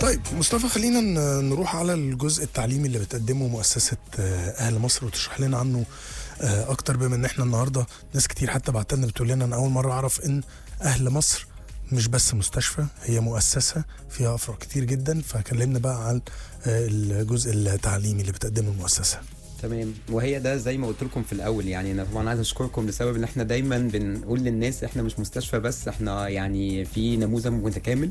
طيب مصطفى خلينا ن- نروح على الجزء التعليمي اللي بتقدمه مؤسسة آه، أهل مصر وتشرح لنا عنه آه، أكتر بما إن إحنا النهاردة ناس كتير حتى بعت لنا بتقول لنا أنا أول مرة أعرف إن أهل مصر مش بس مستشفى هي مؤسسة فيها أفرع كتير جدا فكلمنا بقى عن آه، الجزء التعليمي اللي بتقدمه المؤسسة تمام وهي ده زي ما قلت لكم في الاول يعني انا طبعا عايز اشكركم لسبب ان احنا دايما بنقول للناس احنا مش مستشفى بس احنا يعني في نموذج متكامل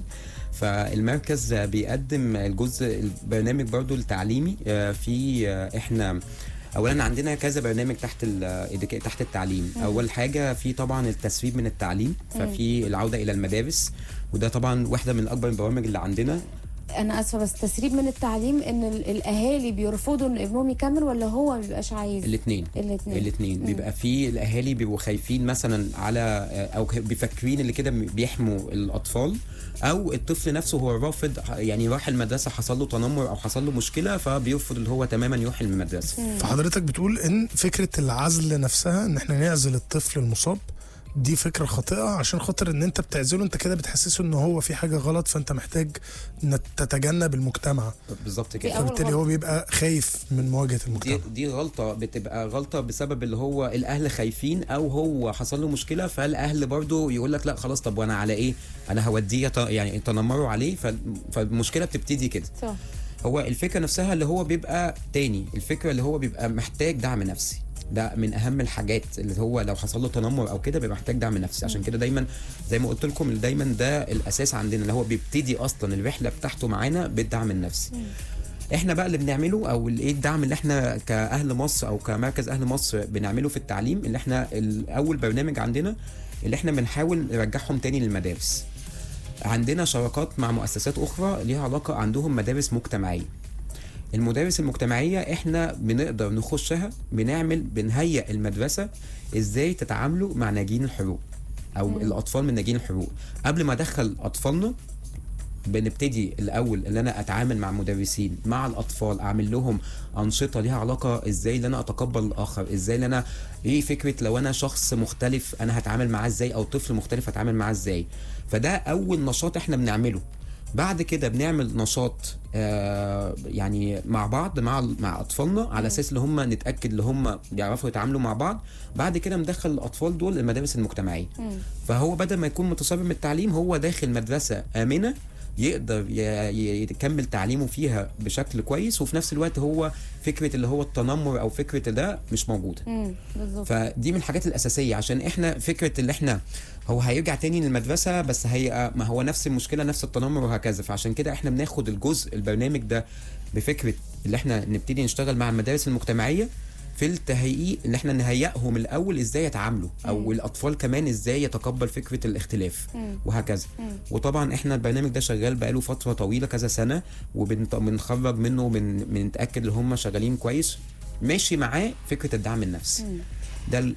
فالمركز بيقدم الجزء البرنامج برضو التعليمي آه، في آه، احنا اولا عندنا كذا برنامج تحت ال- تحت التعليم اول حاجه في طبعا التسريب من التعليم ففي العوده الى المدارس وده طبعا واحده من اكبر البرامج اللي عندنا انا اسفه بس تسريب من التعليم ان ال- الاهالي بيرفضوا ان ابنهم يكمل ولا هو ما بيبقاش عايز الاثنين الاثنين الاثنين بيبقى في الاهالي بيبقوا خايفين مثلا على او بيفكرين اللي كده بيحموا الاطفال او الطفل نفسه هو رافض يعني راح المدرسه حصل له تنمر او حصل له مشكله فبيرفض اللي هو تماما يروح المدرسه فحضرتك بتقول إن فكرة العزل نفسها إن إحنا نعزل الطفل المصاب دي فكرة خاطئة عشان خاطر ان انت بتعزله انت كده بتحسسه ان هو في حاجة غلط فانت محتاج انك تتجنب المجتمع بالظبط دي كده أول فبالتالي هو بيبقى خايف من مواجهة دي المجتمع دي غلطه بتبقى غلطه بسبب اللي هو الاهل خايفين او هو حصل له مشكله فالاهل برضو يقول لك لا خلاص طب وانا على ايه انا هوديه يت- يعني تنمروا عليه ف- فالمشكله بتبتدي كده صح هو الفكره نفسها اللي هو بيبقى تاني الفكره اللي هو بيبقى محتاج دعم نفسي ده من اهم الحاجات اللي هو لو حصل له تنمر او كده بيبقى محتاج دعم نفسي عشان كده دايما زي ما قلت لكم دايما ده الاساس عندنا اللي هو بيبتدي اصلا الرحله بتاعته معانا بالدعم النفسي احنا بقى اللي بنعمله او ايه الدعم اللي احنا كاهل مصر او كمركز اهل مصر بنعمله في التعليم اللي احنا الاول برنامج عندنا اللي احنا بنحاول نرجعهم تاني للمدارس عندنا شراكات مع مؤسسات اخرى ليها علاقه عندهم مدارس مجتمعيه المدارس المجتمعيه احنا بنقدر نخشها بنعمل بنهيئ المدرسه ازاي تتعاملوا مع ناجين الحروق او مم. الاطفال من ناجين الحروق قبل ما ادخل اطفالنا بنبتدي الاول ان انا اتعامل مع مدرسين مع الاطفال اعمل لهم انشطه ليها علاقه ازاي ان انا اتقبل الاخر ازاي ان انا ايه فكره لو انا شخص مختلف انا هتعامل معاه ازاي او طفل مختلف هتعامل معاه ازاي فده اول نشاط احنا بنعمله بعد كده بنعمل نشاط آه يعني مع بعض مع مع اطفالنا على اساس ان هم نتاكد ان هم بيعرفوا يتعاملوا مع بعض بعد كده ندخل الاطفال دول المدارس المجتمعيه مم. فهو بدل ما يكون متسرب من التعليم هو داخل مدرسه امنه يقدر ي- ي- يكمل تعليمه فيها بشكل كويس وفي نفس الوقت هو فكره اللي هو التنمر او فكره ده مش موجوده مم. بالظبط فدي من الحاجات الاساسيه عشان احنا فكره اللي احنا هو هيرجع تاني للمدرسه بس هي ما هو نفس المشكله نفس التنمر وهكذا فعشان كده احنا بناخد الجزء البرنامج ده بفكره اللي احنا نبتدي نشتغل مع المدارس المجتمعيه في التهيئ ان احنا نهيئهم الاول ازاي يتعاملوا او الاطفال كمان ازاي يتقبل فكره الاختلاف مم. وهكذا مم. وطبعا احنا البرنامج ده شغال بقاله فتره طويله كذا سنه وبنخرج منه وبن- بنتاكد ان هم شغالين كويس ماشي معاه فكره الدعم النفسي مم. ده ال-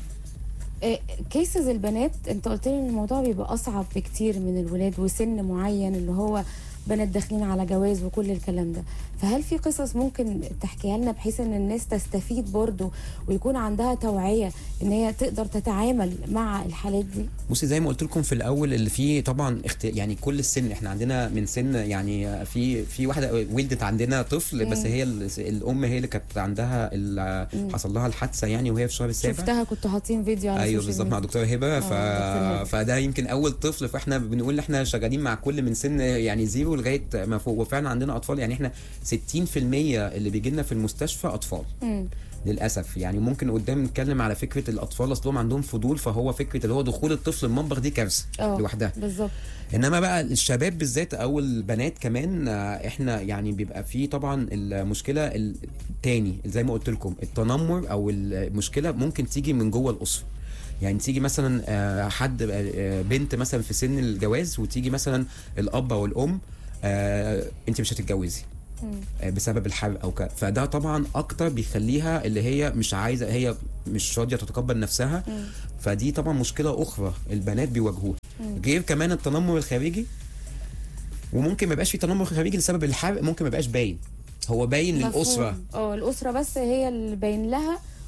كيسز البنات انت قلت لي ان الموضوع بيبقى اصعب بكتير من الولاد وسن معين اللي هو بنات داخلين على جواز وكل الكلام ده فهل في قصص ممكن تحكيها لنا بحيث ان الناس تستفيد برضو ويكون عندها توعية ان هي تقدر تتعامل مع الحالات دي بصي زي ما قلت لكم في الاول اللي فيه طبعا اخت... يعني كل السن احنا عندنا من سن يعني في في واحده ولدت عندنا طفل بس مم. هي ال- الام هي اللي كانت عندها ال- مم. حصل لها الحادثه يعني وهي في الشهر السابع شفتها كنتوا حاطين فيديو على ايوه السوشيال بالظبط مع ميديا. دكتوره هبه ف... آه، دكتور هبة. فده يمكن اول طفل فاحنا بنقول ان احنا شغالين مع كل من سن يعني زيرو لغايه ما فوق وفعلا عندنا اطفال يعني احنا 60% اللي بيجي لنا في المستشفى اطفال مم. للاسف يعني ممكن قدام نتكلم على فكره الاطفال اصلهم عندهم فضول فهو فكره اللي هو دخول الطفل المطبخ دي كارثه اه لوحدها بالظبط انما بقى الشباب بالذات او البنات كمان آه، احنا يعني بيبقى فيه طبعا المشكله التاني زي ما قلت لكم التنمر او المشكله ممكن تيجي من جوه الاسره يعني تيجي مثلا آه، حد آه، بنت مثلا في سن الجواز وتيجي مثلا الاب او الام آه، انت مش هتتجوزي مم. آه، بسبب الحرق او كده فده طبعا اكتر بيخليها اللي هي مش عايزه هي مش راضيه تتقبل نفسها مم. فدي طبعا مشكله اخرى البنات بيواجهوها مم. غير كمان التنمر الخارجي وممكن ما يبقاش في تنمر خارجي لسبب الحرق ممكن ما يبقاش باين هو باين مفهوم. للاسره اه الاسره بس هي اللي باين لها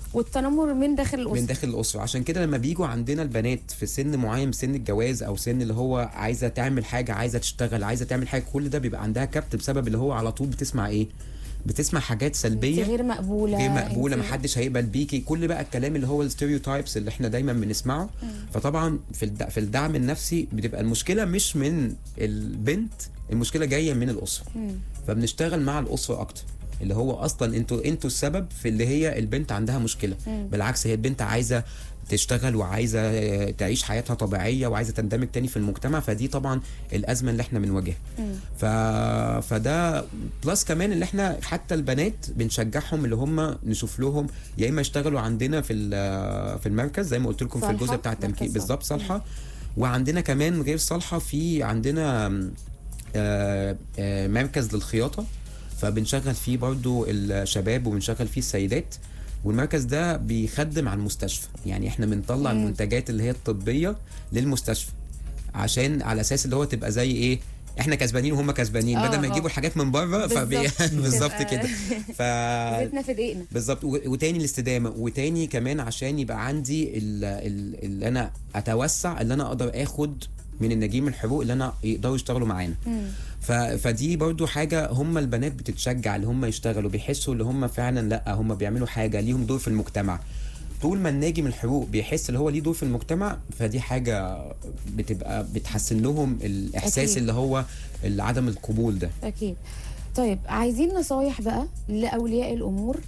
والتنمر من داخل الاسره من داخل الاسره عشان كده لما بيجوا عندنا البنات في سن معين سن الجواز او سن اللي هو عايزه تعمل حاجه عايزه تشتغل عايزه تعمل حاجه كل ده بيبقى عندها كبت بسبب اللي هو على طول بتسمع ايه بتسمع حاجات انت سلبيه غير مقبوله غير مقبوله انت- محدش هيقبل بيكي كل بقى الكلام اللي هو الستيريوتايبس اللي احنا دايما بنسمعه فطبعا في الد- في الدعم النفسي بتبقى المشكله مش من البنت المشكله جايه من الاسره مم. فبنشتغل مع الاسره اكتر اللي هو اصلا انتوا انتوا السبب في اللي هي البنت عندها مشكله مم. بالعكس هي البنت عايزه تشتغل وعايزه آه، تعيش حياتها طبيعيه وعايزه تندمج تاني في المجتمع فدي طبعا الازمه اللي احنا بنواجهها مم. ف... فده بلس كمان اللي احنا حتى البنات بنشجعهم اللي هم نشوف لهم يا اما يشتغلوا عندنا في ال- في المركز زي ما قلت لكم في صالحة، الجزء بتاع مركز التمكين صالحة. بالظبط صالحه وعندنا كمان غير صالحه في عندنا آم، آه، آه، مركز للخياطه فبنشغل فيه برضو الشباب وبنشغل فيه السيدات والمركز ده بيخدم على المستشفى يعني احنا بنطلع مم. المنتجات اللي هي الطبيه للمستشفى عشان على اساس اللي هو تبقى زي ايه احنا كسبانين وهم كسبانين آه، بدل ما آه. يجيبوا الحاجات من بره فبي... بالظبط. بالظبط تبقى- كده ف زيتنا في دقيقنا بالظبط و- وتاني الاستدامه وتاني كمان عشان يبقى عندي ال- ال- اللي انا اتوسع اللي انا اقدر اخد من النجيم الحقوق اللي انا يقدروا يشتغلوا معانا مم. ف... فدي برضو حاجه هم البنات بتتشجع اللي هم يشتغلوا بيحسوا اللي هم فعلا لا هم بيعملوا حاجه ليهم دور في المجتمع طول ما الناجم الحقوق بيحس اللي هو ليه دور في المجتمع فدي حاجه بتبقى بتحسن لهم الاحساس أكيد. اللي هو عدم القبول ده اكيد طيب عايزين نصايح بقى لاولياء الامور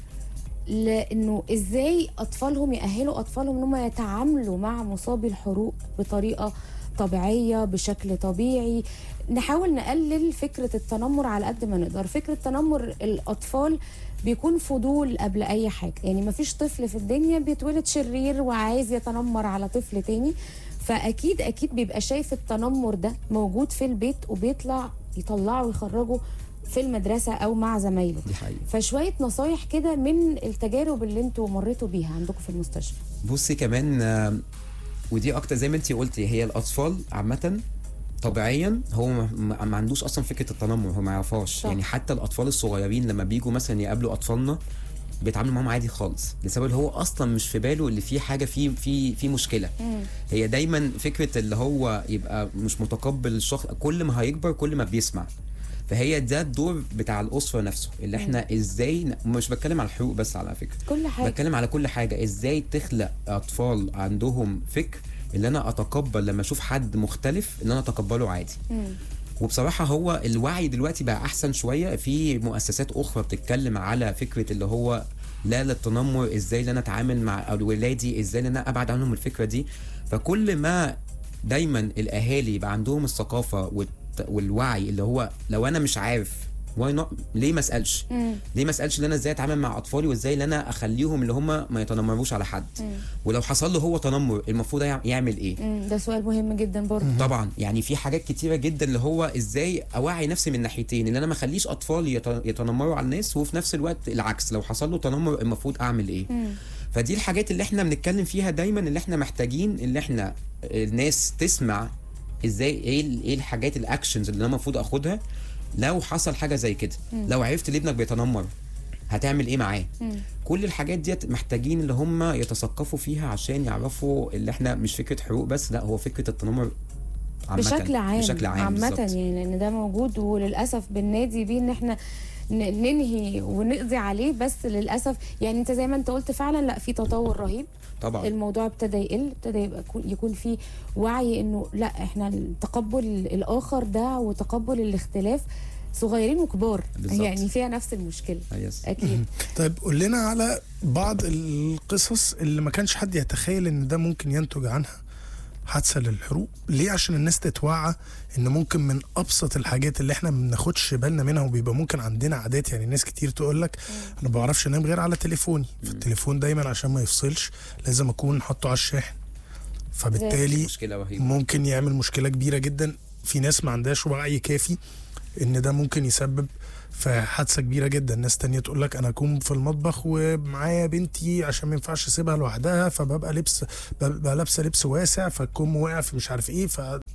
لانه ازاي اطفالهم يأهلوا اطفالهم ان هم يتعاملوا مع مصابي الحروق بطريقه طبيعيه بشكل طبيعي نحاول نقلل فكره التنمر على قد ما نقدر فكره تنمر الاطفال بيكون فضول قبل اي حاجه يعني مفيش طفل في الدنيا بيتولد شرير وعايز يتنمر على طفل تاني فاكيد اكيد بيبقى شايف التنمر ده موجود في البيت وبيطلع يطلعه ويخرجه في المدرسه او مع زمايله دي حقيقة فشويه نصايح كده من التجارب اللي انتوا مريتوا بيها عندكم في المستشفى بصي كمان آه، ودي اكتر زي ما انت قلتي هي الاطفال عامه طبيعيا هو ما- ما ما عندوش اصلا فكره التنمر هو ما يعرفهاش صح. يعني حتى الاطفال الصغيرين لما بيجوا مثلا يقابلوا اطفالنا بيتعاملوا معاهم عادي خالص لسبب اللي هو اصلا مش في باله اللي في حاجه في في في مشكله هي دايما فكره اللي هو يبقى مش متقبل الشخص كل ما هيكبر كل ما بيسمع فهي ده الدور بتاع الاسره نفسه اللي احنا ازاي ن- مش بتكلم على الحقوق بس على فكره كل حاجه بتكلم على كل حاجه ازاي تخلق اطفال عندهم فكر اللي انا اتقبل لما اشوف حد مختلف ان انا اتقبله عادي مم. وبصراحه هو الوعي دلوقتي بقى احسن شويه في مؤسسات اخرى بتتكلم على فكره اللي هو لا للتنمر ازاي ان انا اتعامل مع ولادي ازاي ان انا ابعد عنهم الفكره دي فكل ما دايما الاهالي يبقى عندهم الثقافه والت- والوعي اللي هو لو انا مش عارف why not ليه ما اسالش مم. ليه ما اسالش ان انا ازاي اتعامل مع اطفالي وازاي ان انا اخليهم اللي هم ما يتنمروش على حد مم. ولو حصل له هو تنمر المفروض يع- يعمل ايه مم. ده سؤال مهم جدا برضه طبعا يعني في حاجات كتيره جدا اللي هو ازاي اوعي نفسي من ناحيتين ان انا ما اخليش اطفالي يت- يتنمروا على الناس وفي نفس الوقت العكس لو حصل له تنمر المفروض اعمل ايه مم. فدي الحاجات اللي احنا بنتكلم فيها دايما اللي احنا محتاجين اللي احنا الناس تسمع ازاي ايه ال- ايه الحاجات الاكشنز اللي انا المفروض اخدها لو حصل حاجه زي كده لو عرفت ليه ابنك بيتنمر هتعمل ايه معاه مم. كل الحاجات ديت محتاجين اللي هم يتثقفوا فيها عشان يعرفوا اللي احنا مش فكره حقوق بس لا هو فكره التنمر عامة بشكل عام بشكل عام عامة بالظبط. يعني لان ده موجود وللاسف بننادي بيه ان احنا ن- ننهي ونقضي عليه بس للاسف يعني انت زي ما انت قلت فعلا لا في تطور رهيب طبعا الموضوع ابتدى يقل ابتدى يبقى يكون- يكون في وعي انه لا احنا تقبل الاخر ده وتقبل الاختلاف صغيرين وكبار بالظبط. يعني فيها نفس المشكله يس اكيد طيب قول لنا على بعض القصص اللي ما كانش حد يتخيل ان ده ممكن ينتج عنها حادثه للحروق ليه عشان الناس تتوعى ان ممكن من ابسط الحاجات اللي احنا ما بناخدش بالنا منها وبيبقى ممكن عندنا عادات يعني ناس كتير تقول لك انا ما بعرفش انام غير على تليفوني فالتليفون دايما عشان ما يفصلش لازم اكون حاطه على الشاحن فبالتالي مشكله رهيبه ممكن يعمل مشكله كبيره جدا في ناس ما عندهاش وعي كافي ان ده ممكن يسبب في حادثه كبيره جدا ناس تانية تقول لك انا اكون في المطبخ ومعايا بنتي عشان ما ينفعش اسيبها لوحدها فببقى لبس ببقى لابسه لبس واسع فالكم واقع في مش عارف ايه ف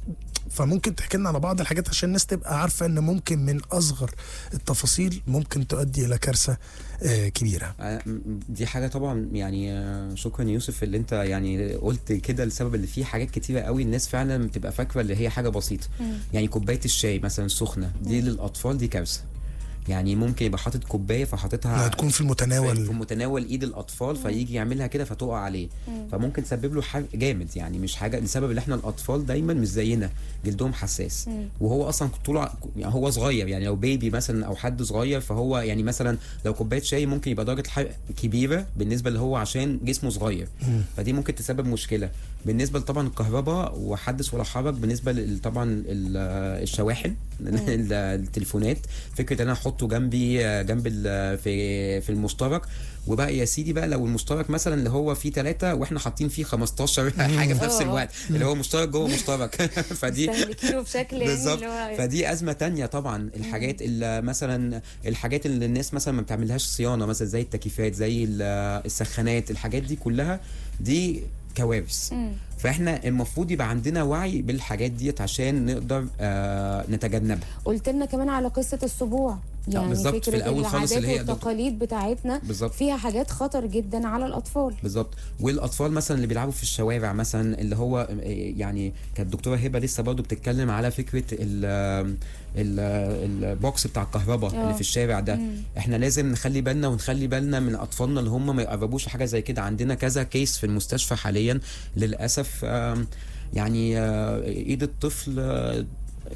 فممكن تحكي لنا على بعض الحاجات عشان الناس تبقى عارفه ان ممكن من اصغر التفاصيل ممكن تؤدي الى كارثه آه، كبيره آه، م- دي حاجه طبعا يعني آه، شكرا يوسف اللي انت يعني قلت كده لسبب اللي فيه حاجات كتيره قوي الناس فعلا بتبقى فاكره اللي هي حاجه بسيطه يعني كوبايه الشاي مثلا سخنه دي للاطفال دي كارثه يعني ممكن يبقى حاطط كوبايه فحاططها انها تكون في في المتناول متناول ايد الاطفال فيجي يعملها كده فتقع عليه فممكن تسبب له حرق جامد يعني مش حاجه لسبب ان احنا الاطفال دايما مش زينا جلدهم حساس وهو اصلا طول ع- يعني هو صغير يعني لو بيبي مثلا او حد صغير فهو يعني مثلا لو كوبايه شاي ممكن يبقى درجه الحرق كبيره بالنسبه اللي هو عشان جسمه صغير فدي ممكن تسبب مشكله بالنسبه طبعا الكهرباء وحدث ولا حرج بالنسبه لل- طبعا ال- الشواحن ال- التليفونات فكره ان انا احطه جنبي آه، جنب ال- في في المشترك وبقى يا سيدي بقى لو المشترك مثلا اللي هو فيه ثلاثة واحنا حاطين فيه 15 حاجه في نفس آه. الوقت اللي هو مشترك جوه مشترك فدي مستهلكينه بشكل يعني بالظبط اللي هو فدي ازمه تانية طبعا الحاجات اللي مثلا الحاجات اللي الناس مثلا ما بتعملهاش صيانه مثلا زي التكييفات زي ال- السخانات الحاجات دي كلها دي كوارث مم. فاحنا المفروض يبقى عندنا وعي بالحاجات ديت عشان نقدر آه نتجنبها قلت لنا كمان على قصه السبوع يعني بالظبط، في فكره الأول خالص العادات اللي هي والتقاليد بتاعتنا بالظبط فيها حاجات خطر جدا على الاطفال بالظبط والاطفال مثلا اللي بيلعبوا في الشوارع مثلا اللي هو يعني كانت الدكتوره هبه لسه برضه بتتكلم على فكره ال ال البوكس بتاع الكهرباء اللي آه. في الشارع ده مم. احنا لازم نخلي بالنا ونخلي بالنا من اطفالنا اللي هم ما يقربوش لحاجه زي كده عندنا كذا كيس في المستشفى حاليا للاسف آم، يعني آه، ايد الطفل آه،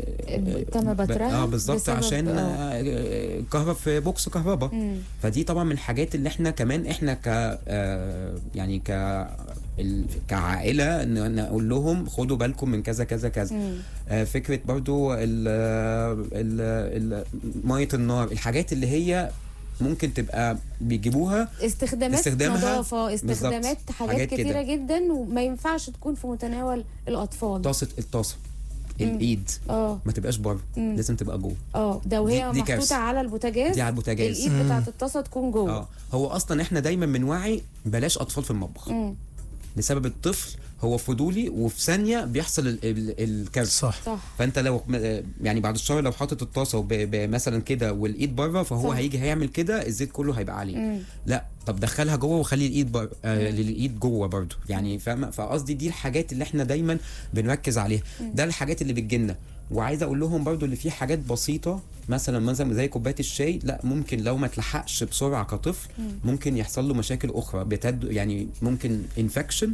تم بترها اه بالظبط بسبب- عشان آه. آه، كهرب في بوكس كهرباء مم. فدي طبعا من الحاجات اللي احنا كمان احنا ك آه، يعني ك ال- كعائله ن- نقول لهم خدوا بالكم من كذا كذا كذا مم. آه، فكره برضو ال ال ال ميه النار الحاجات اللي هي ممكن تبقى بيجيبوها استخدامات استخدامها نظافه استخدامات حاجات, حاجات كده. كتيره جدا وما ينفعش تكون في متناول الاطفال طاسه الطاسه الايد اه ما تبقاش بره مم. لازم تبقى جوه اه ده وهي دي- دي محطوطه كارثة. على البوتاجاز دي على البوتاجاز الايد بتاعت الطاسه تكون جوه اه هو اصلا احنا دايما من وعي بلاش اطفال في المطبخ مم. لسبب الطفل هو فضولي وفي ثانيه بيحصل ال- ال- الكارثه صح صح فانت لو م- يعني بعد الشهر لو حاطط الطاسه وب- ب- مثلا كده والايد بره فهو صح. هيجي هيعمل كده الزيت كله هيبقى عليه مم. لا طب دخلها جوه وخلي الايد بر... آه للايد جوه برضو يعني فاهمه فقصدي دي الحاجات اللي احنا دايما بنركز عليها ده الحاجات اللي بتجيلنا وعايز اقول لهم برضو اللي فيه حاجات بسيطه مثلا مثلا زي كوبايه الشاي لا ممكن لو ما تلحقش بسرعه كطفل ممكن يحصل له مشاكل اخرى بتد يعني ممكن انفكشن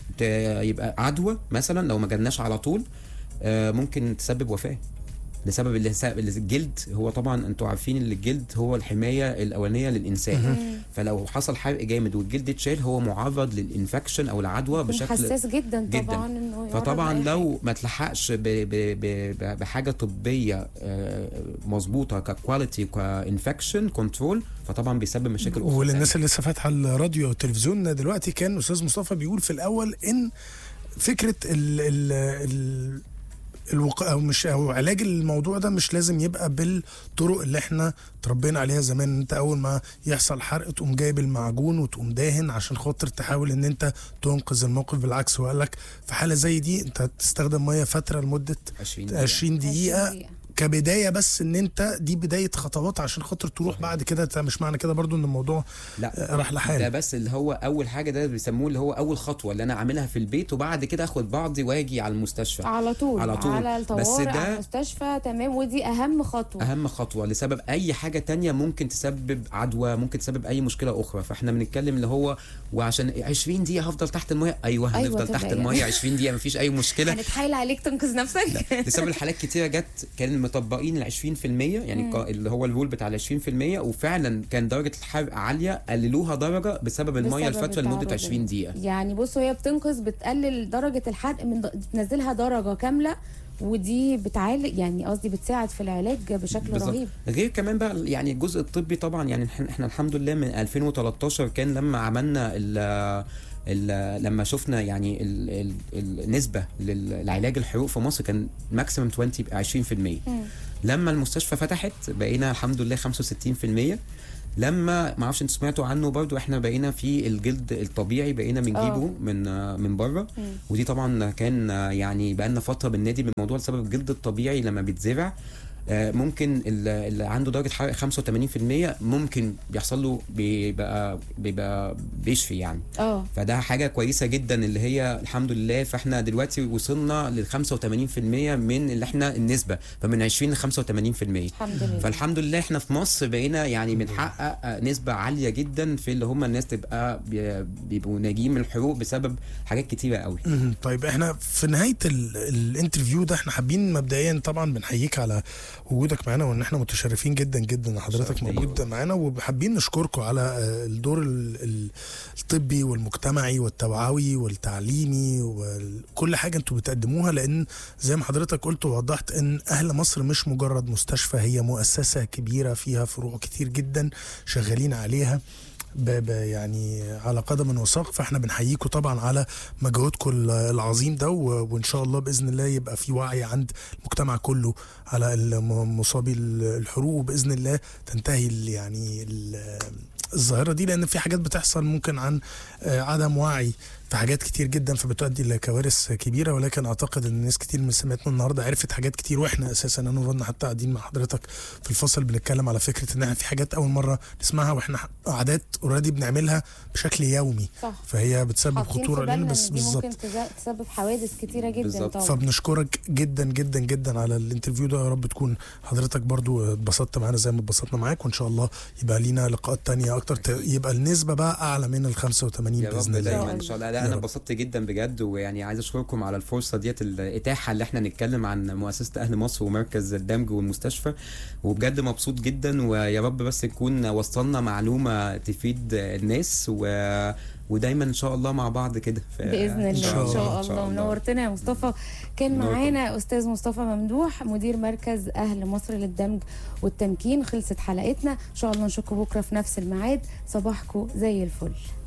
يبقى عدوى مثلا لو ما جالناش على طول آه، ممكن تسبب وفاه لسبب اللي اللي الجلد هو طبعا انتوا عارفين ان الجلد هو الحمايه الاولانيه للانسان فلو حصل حرق جامد والجلد اتشال هو معرض للانفكشن او العدوى يكون بشكل حساس جدا جداً. طبعا انه يعرض فطبعا لأي لو ما تلحقش ب- ب- ب- بحاجه طبيه آه، مظبوطه ككواليتي كانفكشن كنترول فطبعا بيسبب مشاكل اخرى وللناس اللي لسه فاتحه الراديو والتلفزيون دلوقتي كان استاذ مصطفى بيقول في الاول ان فكره ال ال ال الوق... او مش او علاج الموضوع ده مش لازم يبقى بالطرق اللي احنا اتربينا عليها زمان انت اول ما يحصل حرق تقوم جايب المعجون وتقوم داهن عشان خاطر تحاول ان انت تنقذ الموقف بالعكس وقال لك في حاله زي دي انت تستخدم ميه فتره لمده 20 دقيقة. 20 دقيقه 20 دقيقة. كبدايه بس ان انت دي بدايه خطوات عشان خاطر تروح بعد كده أنت مش معنى كده برضو ان الموضوع لا آه، راح ده لحاله بس اللي هو اول حاجه ده بيسموه اللي هو اول خطوه اللي انا اعملها في البيت وبعد كده اخد بعضي واجي على المستشفى على طول على طول. على بس الطوارئ ده- على المستشفى تمام ودي اهم خطوه اهم خطوه لسبب اي حاجه تانية ممكن تسبب عدوى ممكن تسبب اي مشكله اخرى فاحنا بنتكلم اللي هو وعشان 20 دقيقه هفضل تحت الميه ايوه أيوة هنفضل تحت تبقى الميه 20 دقيقه مفيش اي مشكله هنتحايل عليك تنقذ نفسك لسبب الحالات كتيره جت كان مطبقين ال 20% يعني القا- اللي هو الرول بتاع ال 20% وفعلا كان درجه الحرق عاليه قللوها درجه بسبب الميه بسبب الفتره لمده التعرض 20 دقيقه يعني بصوا هي بتنقذ بتقلل درجه الحرق من د- بتنزلها درجه كامله ودي بتعالج يعني قصدي بتساعد في العلاج بشكل بالظبط. رهيب غير كمان بقى يعني الجزء الطبي طبعا يعني احنا إحنا الحمد لله من 2013 كان لما عملنا ال ال لما شفنا يعني ال ال النسبه للعلاج الحروق في مصر كان ماكسيمم 20 20% لما المستشفى فتحت بقينا الحمد لله 65% لما ما اعرفش انتوا سمعتوا عنه برضو احنا بقينا في الجلد الطبيعي بقينا بنجيبه آه. من آه، من بره مم. ودي طبعا كان آه، يعني بقالنا فتره بننادي بالموضوع لسبب الجلد الطبيعي لما بيتزرع آه، ممكن ال- اللي عنده درجه حراره 85% ممكن بيحصل له بيبقى بيبقى بيشفي يعني اه فده حاجه كويسه جدا اللي هي الحمد لله فاحنا دلوقتي وصلنا لل 85% من اللي احنا النسبه فمن 20 ل 85% الحمد لله فالحمد لله احنا في مصر بقينا يعني بنحقق آه، نسبه عاليه جدا في اللي هم الناس تبقى بي- بيبقوا ناجين من الحروق بسبب حاجات كتيره قوي مهم. طيب احنا في نهايه ال- الانترفيو ده احنا حابين مبدئيا طبعا بنحييك على وجودك معانا وان احنا متشرفين جدا جدا ان حضرتك شرف ليا موجود والله. معانا وحابين نشكركم على آه، الدور ال- ال- الطبي والمجتمعي والتوعوي والتعليمي وكل حاجه انتوا بتقدموها لان زي ما حضرتك قلت ووضحت ان اهل مصر مش مجرد مستشفى هي مؤسسه كبيره فيها فروع كتير جدا شغالين عليها ب ب يعني على قدم وساق فاحنا بنحييكم طبعا على مجهودكم ال- العظيم ده و- وان شاء الله باذن الله يبقى في وعي عند المجتمع كله على الم- مصابي ال- الحروق وباذن الله تنتهي ال- يعني ال- الظاهره دي لان في حاجات بتحصل ممكن عن آه، عدم وعي في حاجات كتير جدا فبتؤدي لكوارث كبيره ولكن اعتقد ان ناس كتير من سمعتنا النهارده عرفت حاجات كتير واحنا اساسا انا ورنا حتى قاعدين مع حضرتك في الفصل بنتكلم على فكره ان احنا في حاجات اول مره نسمعها واحنا عادات اوريدي بنعملها بشكل يومي صح فهي بتسبب حاطين في خطوره لنا بالنا بس ان دي بالظبط ممكن تز- تسبب حوادث كتيره جدا بالظبط. طبعا فبنشكرك جدا جدا جدا على الانترفيو ده يا رب تكون حضرتك برضو اتبسطت معانا زي ما اتبسطنا معاك وان شاء الله يبقى لينا لقاءات تانية اكتر ت- يبقى النسبة بقى اعلى من ال 85 يا رب باذن الله دايما الله. ان شاء الله يا لا انا رب. اتبسطت جدا بجد ويعني عايز اشكركم على الفرصه ديت الاتاحه اللي احنا نتكلم عن مؤسسه اهل مصر ومركز الدمج والمستشفى وبجد مبسوط جدا ويا رب بس نكون وصلنا معلومه تفيد الناس و... ودايما ان شاء الله مع بعض كده ف- باذن الله شاء ان شاء الله. الله منورتنا يا مصطفى كان منوركم. معانا استاذ مصطفى ممدوح مدير مركز اهل مصر للدمج والتمكين خلصت حلقتنا ان شاء الله نشوفكم بكره في نفس الميعاد صباحكم زي الفل